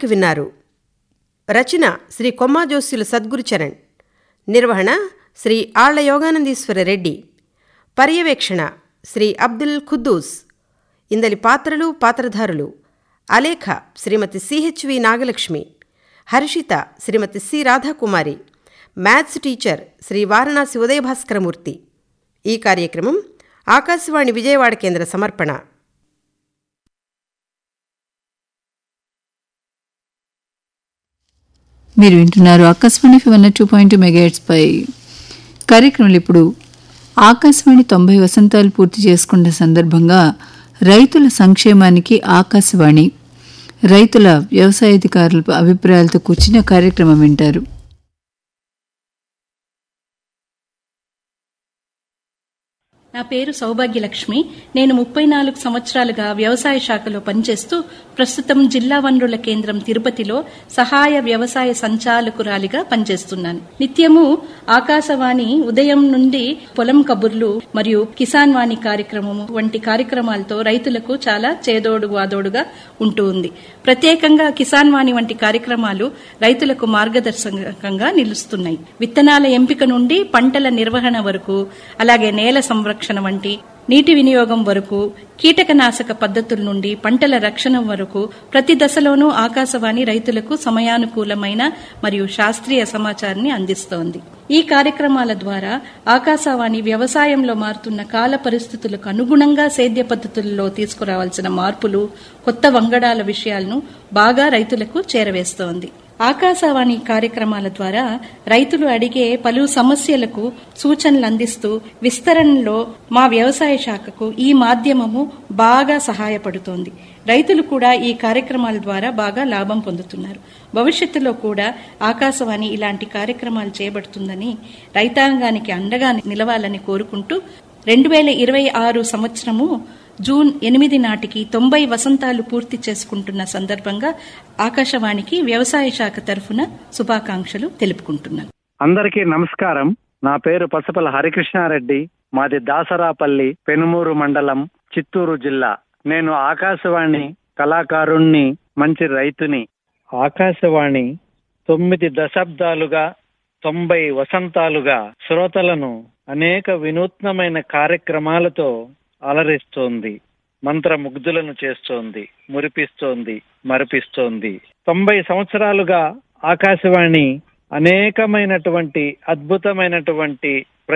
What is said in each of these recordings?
నాటిక విన్నారు రచన శ్రీ కొమ్మాజోస్యుల సద్గురుచరణ్ నిర్వహణ శ్రీ ఆళ్ల యోగానందీశ్వర రెడ్డి పర్యవేక్షణ శ్రీ అబ్దుల్ ఖుద్దూస్ ఇందలి పాత్రలు పాత్రధారులు Alekha Shrimati C H V Nagalakshmi Harshitha Shrimati C Radhakumari maths teacher Shri Varanasi Udayabhaskaramurthy ఈ కార్యక్రమం ఆకాశవాణి విజయవాడ కేంద్ర సమర్పణ మీరు వింటున్నారు Akashvani one two point megahertz పై కార్యక్రమాలు ఇప్పుడు ఆకాశవాణి తొంభై వసంతాలు పూర్తి చేసుకున్న సందర్భంగా రైతుల సంక్షేమానికి ఆకాశవాణి రైతుల వ్యవసాయాధికారుల అభిప్రాయాలతో కూర్చున్న కార్యక్రమం వింటారు నా పేరు సౌభాగ్యలక్ష్మి నేను ముప్పై నాలుగు సంవత్సరాలుగా వ్యవసాయ శాఖలో పనిచేస్తూ ప్రస్తుతం జిల్లా వనరుల కేంద్రం తిరుపతిలో సహాయ వ్యవసాయ సంచాలకురాలిగా పనిచేస్తున్నాను నిత్యము ఆకాశవాణి ఉదయం నుండి పొలం కబుర్లు మరియు కిసాన్ వాణి కార్యక్రమము వంటి కార్యక్రమాలతో రైతులకు చాలా చేదోడు వాదోడుగా ఉంటూ ఉంది ప్రత్యేకంగా కిసాన్ వాణి వంటి కార్యక్రమాలు రైతులకు మార్గదర్శకంగా నిలుస్తున్నాయి విత్తనాల ఎంపిక నుండి పంటల నిర్వహణ వరకు అలాగే నేల సంరక్షణ వంటి నీటి వినియోగం వరకు కీటకనాశక పద్ధతుల నుండి పంటల రక్షణ వరకు ప్రతి దశలోనూ ఆకాశవాణి రైతులకు సమయానుకూలమైన మరియు శాస్త్రీయ సమాచారాన్ని అందిస్తోంది ఈ కార్యక్రమాల ద్వారా ఆకాశవాణి వ్యవసాయంలో మారుతున్న కాల పరిస్థితులకు అనుగుణంగా సేద్య పద్ధతుల్లో తీసుకురావాల్సిన మార్పులు కొత్త వంగడాల విషయాలను బాగా రైతులకు చేరవేస్తోంది ఆకాశవాణి కార్యక్రమాల ద్వారా రైతులు అడిగే పలు సమస్యలకు సూచనలు అందిస్తూ విస్తరణలో మా వ్యవసాయ శాఖకు ఈ మాధ్యమము బాగా సహాయపడుతోంది రైతులు కూడా ఈ కార్యక్రమాల ద్వారా బాగా లాభం పొందుతున్నారు భవిష్యత్తులో కూడా ఆకాశవాణి ఇలాంటి కార్యక్రమాలు చేపడుతుందని రైతాంగానికి అండగా నిలవాలని కోరుకుంటూ రెండు వేల ఇరవై ఆరు సంవత్సరము జూన్ ఎనిమిది నాటికి తొంభై వసంతాలు పూర్తి చేసుకుంటున్న సందర్భంగా ఆకాశవాణికి వ్యవసాయ శాఖ తరఫున శుభాకాంక్షలు తెలుపుకుంటున్నాను అందరికీ నమస్కారం నా పేరు పసపల హరికృష్ణారెడ్డి మాది దాసరాపల్లి పెనుమూరు మండలం చిత్తూరు జిల్లా నేను ఆకాశవాణి కళాకారుణ్ణి మంచి రైతుని ఆకాశవాణి తొమ్మిది దశాబ్దాలుగా తొంభై వసంతాలుగా శ్రోతలను అనేక వినూత్నమైన కార్యక్రమాలతో అలరిస్తోంది మంత్రముగ్ధులను చేస్తోంది మురిపిస్తోంది మరిపిస్తోంది తొంభై సంవత్సరాలుగా ఆకాశవాణి అనేకమైనటువంటి అద్భుతమైనటువంటి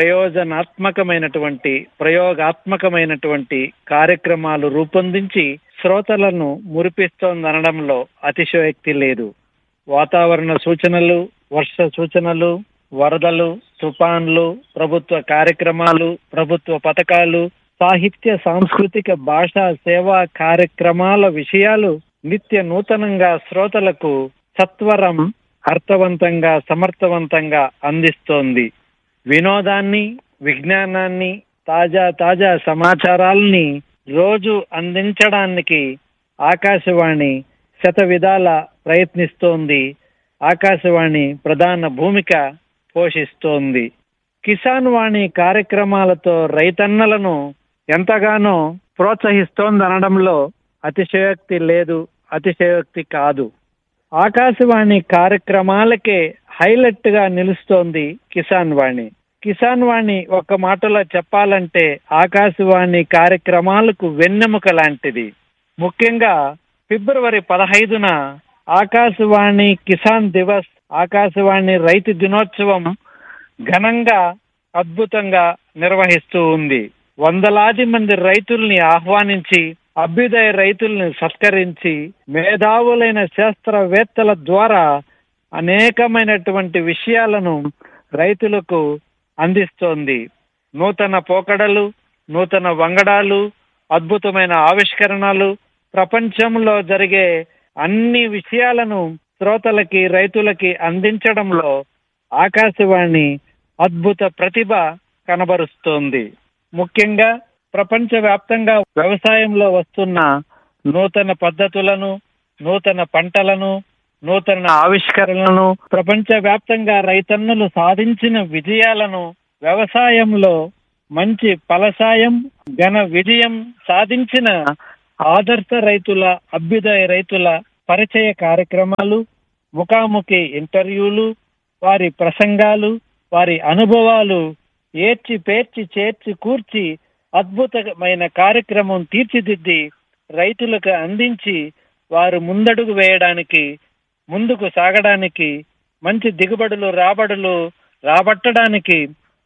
ప్రయోజనాత్మకమైనటువంటి ప్రయోగాత్మకమైనటువంటి కార్యక్రమాలు రూపొందించి శ్రోతలను మురిపిస్తోందనడంలో అతిశయోక్తి లేదు వాతావరణ సూచనలు వర్ష సూచనలు వరదలు తుఫాన్లు ప్రభుత్వ కార్యక్రమాలు ప్రభుత్వ పథకాలు సాహిత్య సాంస్కృతిక భాషా సేవా కార్యక్రమాల విషయాలు నిత్య నూతనంగా శ్రోతలకు సత్వరం అర్థవంతంగా సమర్థవంతంగా అందిస్తోంది వినోదాన్ని విజ్ఞానాన్ని తాజా తాజా సమాచారాల్ని రోజు అందించడానికి ఆకాశవాణి శత విధాల ప్రయత్నిస్తోంది ఆకాశవాణి ప్రధాన భూమిక పోషిస్తోంది కిసాన్ వాణి కార్యక్రమాలతో రైతన్నలను ఎంతగానో ప్రోత్సహిస్తోందనడంలో అతిశయోక్తి లేదు అతిశయోక్తి కాదు ఆకాశవాణి కార్యక్రమాలకే హైలైట్ గా నిలుస్తోంది కిసాన్ వాణి కిసాన్ వాణి ఒక మాటలో చెప్పాలంటే ఆకాశవాణి కార్యక్రమాలకు వెన్నెముక లాంటిది ముఖ్యంగా ఫిబ్రవరి పదహైదున ఆకాశవాణి కిసాన్ దివస్ ఆకాశవాణి రైతు దినోత్సవం ఘనంగా అద్భుతంగా నిర్వహిస్తూ ఉంది వందలాది మంది రైతుల్ని ఆహ్వానించి అభ్యుదయ రైతుల్ని సత్కరించి మేధావులైన శాస్త్రవేత్తల ద్వారా అనేకమైనటువంటి విషయాలను రైతులకు అందిస్తోంది నూతన పోకడలు నూతన వంగడాలు అద్భుతమైన ఆవిష్కరణలు ప్రపంచంలో జరిగే అన్ని విషయాలను శ్రోతలకి రైతులకి అందించడంలో ఆకాశవాణి అద్భుత ప్రతిభ కనబరుస్తోంది ముఖ్యంగా ప్రపంచవ్యాప్తంగా వ్యవసాయంలో వస్తున్న నూతన పద్ధతులను నూతన పంటలను నూతన ఆవిష్కరణలను ప్రపంచవ్యాప్తంగా రైతన్నులు సాధించిన విజయాలను వ్యవసాయంలో మంచి ఫలసాయం ఘన విజయం సాధించిన ఆదర్శ రైతుల అభ్యుదయ రైతుల పరిచయ కార్యక్రమాలు ముఖాముఖి ఇంటర్వ్యూలు వారి ప్రసంగాలు వారి అనుభవాలు ఏర్చి పేర్చి చేర్చి కూర్చి అద్భుతమైన కార్యక్రమం తీర్చిదిద్ది రైతులకు అందించి వారు ముందడుగు వేయడానికి ముందుకు సాగడానికి మంచి దిగుబడులు రాబడులు రాబట్టడానికి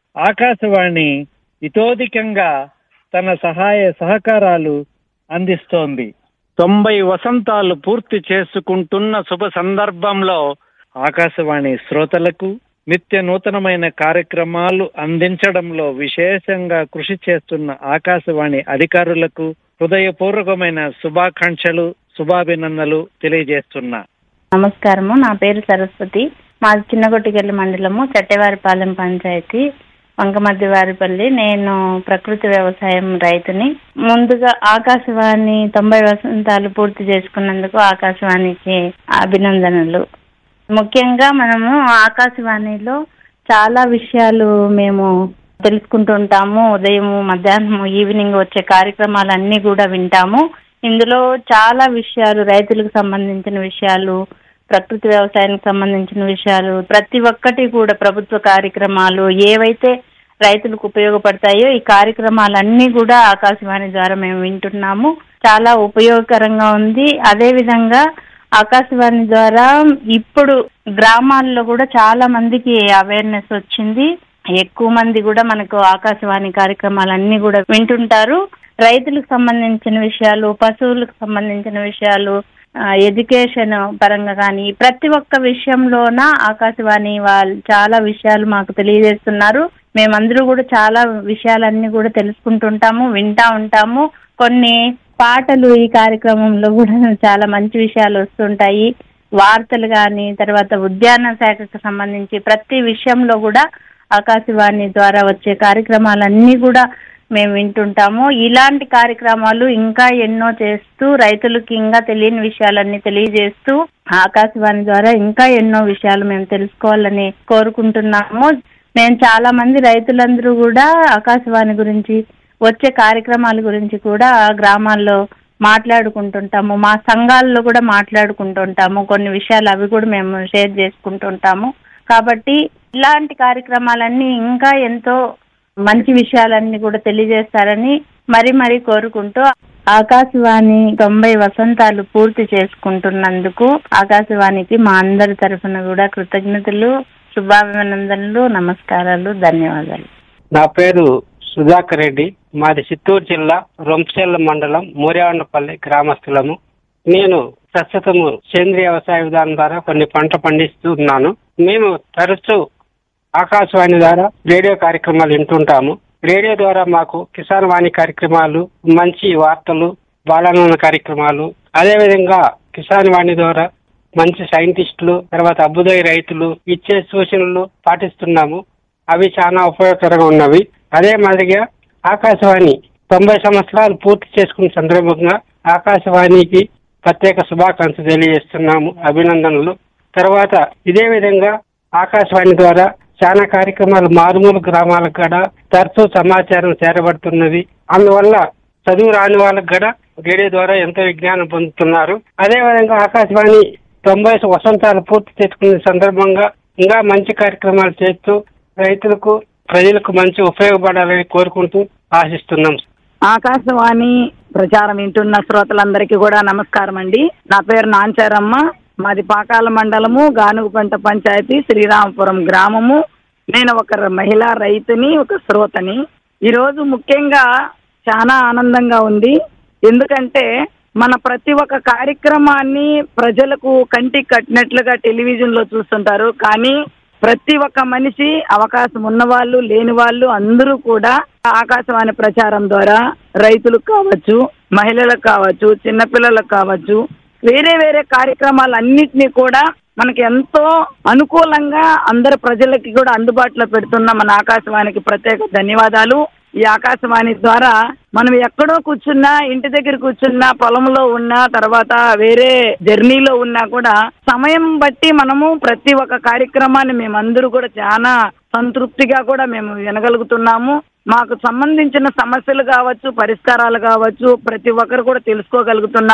ఆకాశవాణి ఇతోధికంగా తన సహాయ సహకారాలు అందిస్తోంది తొంభై వసంతాలు పూర్తి చేసుకుంటున్న శుభ సందర్భంలో ఆకాశవాణి శ్రోతలకు నిత్య నూతనమైన కార్యక్రమాలు అందించడంలో విశేషంగా కృషి చేస్తున్న ఆకాశవాణి అధికారులకు హృదయపూర్వకమైన శుభాకాంక్షలు శుభాభినందనలు తెలియజేస్తున్నా నమస్కారము నా పేరు సరస్వతి మాది చిన్నగొట్టిగల్లి మండలము చట్టెవారిపాలెం పంచాయతీ వంకమద్దివారిపల్లి నేను ప్రకృతి వ్యవసాయం రైతుని ముందుగా ఆకాశవాణి తొంభై వసంతాలు పూర్తి చేసుకున్నందుకు ఆకాశవాణికి అభినందనలు ముఖ్యంగా మనము ఆకాశవాణిలో చాలా విషయాలు మేము తెలుసుకుంటుంటాము ఉదయం మధ్యాహ్నం ఈవినింగ్ వచ్చే కార్యక్రమాలన్నీ కూడా వింటాము ఇందులో చాలా విషయాలు రైతులకు సంబంధించిన విషయాలు ప్రకృతి వ్యవసాయానికి సంబంధించిన విషయాలు ప్రతి ఒక్కటి కూడా ప్రభుత్వ కార్యక్రమాలు ఏవైతే రైతులకు ఉపయోగపడతాయో ఈ కార్యక్రమాలన్నీ కూడా ఆకాశవాణి ద్వారా మేము వింటున్నాము చాలా ఉపయోగకరంగా ఉంది అదే విధంగా ఆకాశవాణి ద్వారా ఇప్పుడు గ్రామాల్లో కూడా చాలా మందికి అవేర్నెస్ వచ్చింది ఎక్కువ మంది కూడా మనకు ఆకాశవాణి కార్యక్రమాలన్నీ కూడా వింటుంటారు రైతులకు సంబంధించిన విషయాలు పశువులకు సంబంధించిన విషయాలు ఆ, ఎడ్యుకేషన్ పరంగా కానీ ప్రతి ఒక్క విషయంలోన ఆకాశవాణి వాళ్ళు చాలా విషయాలు మాకు తెలియజేస్తున్నారు మేమందరూ కూడా చాలా విషయాలన్నీ కూడా తెలుసుకుంటుంటాము వింటా ఉంటాము కొన్ని పాటలు ఈ కార్యక్రమంలో కూడా చాలా మంచి విషయాలు వస్తుంటాయి వార్తలు కానీ తర్వాత ఉద్యాన శాఖకు సంబంధించి ప్రతి విషయంలో కూడా ఆకాశవాణి ద్వారా వచ్చే కార్యక్రమాలన్నీ కూడా మేము వింటుంటాము ఇలాంటి కార్యక్రమాలు ఇంకా ఎన్నో చేస్తూ రైతులకి ఇంకా తెలియని విషయాలన్నీ తెలియజేస్తూ ఆకాశవాణి ద్వారా ఇంకా ఎన్నో విషయాలు మేము తెలుసుకోవాలని కోరుకుంటున్నాము మేము చాలా మంది రైతులందరూ కూడా ఆకాశవాణి గురించి వచ్చే కార్యక్రమాల గురించి కూడా గ్రామాల్లో మాట్లాడుకుంటుంటాము మా సంఘాల్లో కూడా మాట్లాడుకుంటుంటాము కొన్ని విషయాలు అవి కూడా మేము షేర్ చేసుకుంటుంటాము కాబట్టి ఇలాంటి కార్యక్రమాలన్నీ ఇంకా ఎంతో మంచి విషయాలన్నీ కూడా తెలియజేస్తారని మరి మరి కోరుకుంటూ ఆకాశవాణి తొంభై వసంతాలు పూర్తి చేసుకుంటున్నందుకు ఆకాశవాణికి మా అందరి తరఫున కూడా కృతజ్ఞతలు శుభాభినందనలు నమస్కారాలు ధన్యవాదాలు నా పేరు సుధాకర్ రెడ్డి మాది చిత్తూరు జిల్లా రొంచెల్ల మండలం మూర్యావనపల్లి గ్రామస్తులము నేను ప్రస్తుతము సేంద్రియ వ్యవసాయ విధానం ద్వారా కొన్ని పంట పండిస్తున్నాను మేము తరచూ ఆకాశవాణి ద్వారా రేడియో కార్యక్రమాలు వింటుంటాము రేడియో ద్వారా మాకు కిసాన్ వాణి కార్యక్రమాలు మంచి వార్తలు బాలనూన కార్యక్రమాలు అదేవిధంగా కిసాన్ వాణి ద్వారా మంచి సైంటిస్టులు తర్వాత అభ్యుదయ రైతులు ఇచ్చే సూచనలు పాటిస్తున్నాము అవి చాలా ఉపయోగకరంగా ఉన్నవి అదే మాదిరిగా ఆకాశవాణి తొంభై సంవత్సరాలు పూర్తి చేసుకున్న సందర్భంగా ఆకాశవాణికి ప్రత్యేక శుభాకాంక్షలు తెలియజేస్తున్నాము అభినందనలు తర్వాత ఇదే విధంగా ఆకాశవాణి ద్వారా చాలా కార్యక్రమాలు మారుమూల గ్రామాలకు కూడా తరచూ సమాచారం చేరబడుతున్నది అందువల్ల చదువు రాని వాళ్ళకు కూడా రేడియో ద్వారా ఎంతో విజ్ఞానం పొందుతున్నారు అదే విధంగా ఆకాశవాణి తొంభై వసంతాలు పూర్తి చేసుకునే సందర్భంగా ఇంకా మంచి కార్యక్రమాలు చేస్తూ రైతులకు ప్రజలకు మంచి ఉపయోగపడాలని కోరుకుంటూ ఆశిస్తున్నాం ఆకాశవాణి ప్రచారం వింటున్న శ్రోతలందరికీ కూడా నమస్కారం అండి నా పేరు నాంచారమ్మ మాది పాకాల మండలము గానుగుపంట పంచాయతీ శ్రీరామపురం గ్రామము నేను ఒక మహిళా రైతుని ఒక శ్రోతని ఈరోజు ముఖ్యంగా చాలా ఆనందంగా ఉంది ఎందుకంటే మన ప్రతి ఒక్క కార్యక్రమాన్ని ప్రజలకు కంటికి కట్టినట్లుగా టెలివిజన్ లో చూస్తుంటారు కానీ ప్రతి ఒక్క మనిషి అవకాశం ఉన్నవాళ్ళు లేని వాళ్ళు అందరూ కూడా ఆకాశవాణి ప్రచారం ద్వారా రైతులకు కావచ్చు మహిళలకు కావచ్చు చిన్నపిల్లలకు కావచ్చు వేరే వేరే కార్యక్రమాలన్నిటినీ కూడా మనకి ఎంతో అనుకూలంగా అందరు ప్రజలకి కూడా అందుబాటులో పెడుతున్న మన ఆకాశవాణికి ప్రత్యేక ధన్యవాదాలు ఈ ఆకాశవాణి ద్వారా మనం ఎక్కడో కూర్చున్నా ఇంటి దగ్గర కూర్చున్నా పొలంలో ఉన్నా తర్వాత వేరే జర్నీలో ఉన్నా కూడా సమయం బట్టి మనము ప్రతి ఒక్క కార్యక్రమాన్ని మేమందరూ కూడా చాలా సంతృప్తిగా కూడా మేము వినగలుగుతున్నాము మాకు సంబంధించిన సమస్యలు కావచ్చు పరిష్కారాలు కావచ్చు ప్రతి ఒక్కరు కూడా తెలుసుకోగలుగుతున్నాము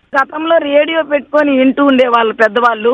గతంలో రేడియో పెట్టుకొని వింటూ ఉండేవాళ్ళు పెద్దవాళ్ళు